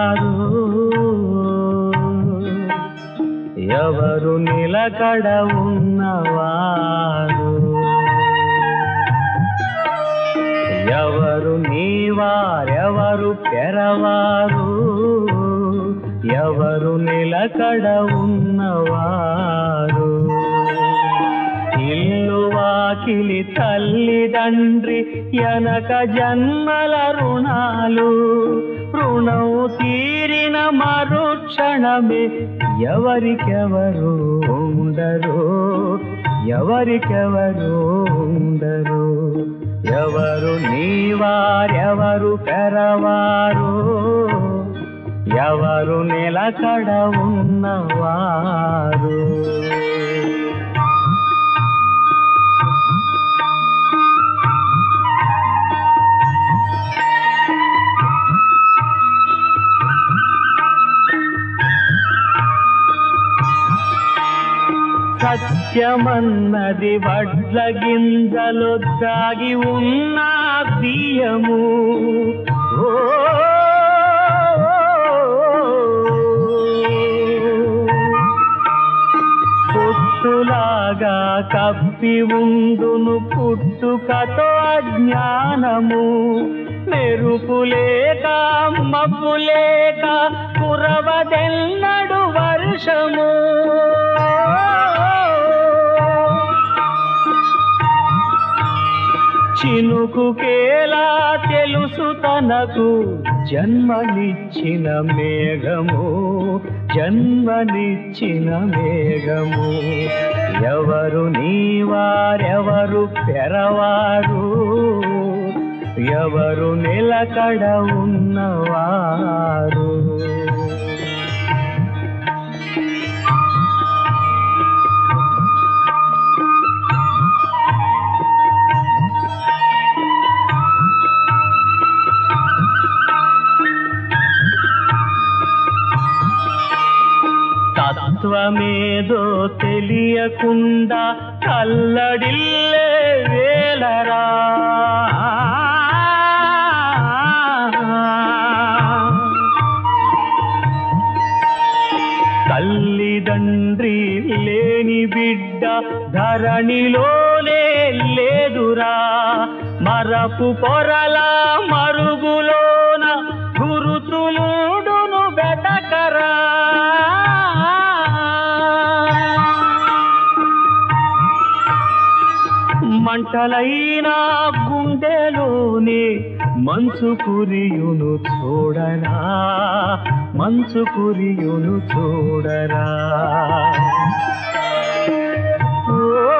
ఎవరు నిలకడ ఉన్నవారు ఎవరు నీవారెవరు పెరవారు ఎవరు నిలకడ ఉన్నవారు ఇల్లు వాకిలి తల్లిదండ్రి ఎనక జన్మల రుణాలు రుణం తీరిన మరుక్షణమే ఎవరికెవరు ఉండరు ఎవరికెవరు ఉండరు ఎవరు నీవారెవరు పెరవారు ఎవరు నిలకడ ఉన్నవారు సత్యమన్నది వడ్ల గింజలు దాగి ఉన్న బియ్యము ఓ పుట్టులాగా కప్పి ఉండును పుట్టుకతో అజ్ఞానము మెరుపు లేక మబ్బు లేక కురవదెన్నడు వర్షము చినుకుకేలా తెలుసు తనకు జన్మనిచ్చిన మేఘము జన్మనిచ్చిన మేఘము ఎవరు నీవారెవరు పెరవారు ఎవరు నిలకడ ఉన్నవారు తత్వమేదో తెలియకుండా కల్లడిల్లే వేలరా తల్లిదండ్రి లేని బిడ్డ ధరణిలోనే లేదురా మరపు పొరల మరుగులోన గురుతులుడును వెతకరా మంటలైన గుండెలోనే మంచు కురియును చూడరా మంచు కురియును చూడరా ఓ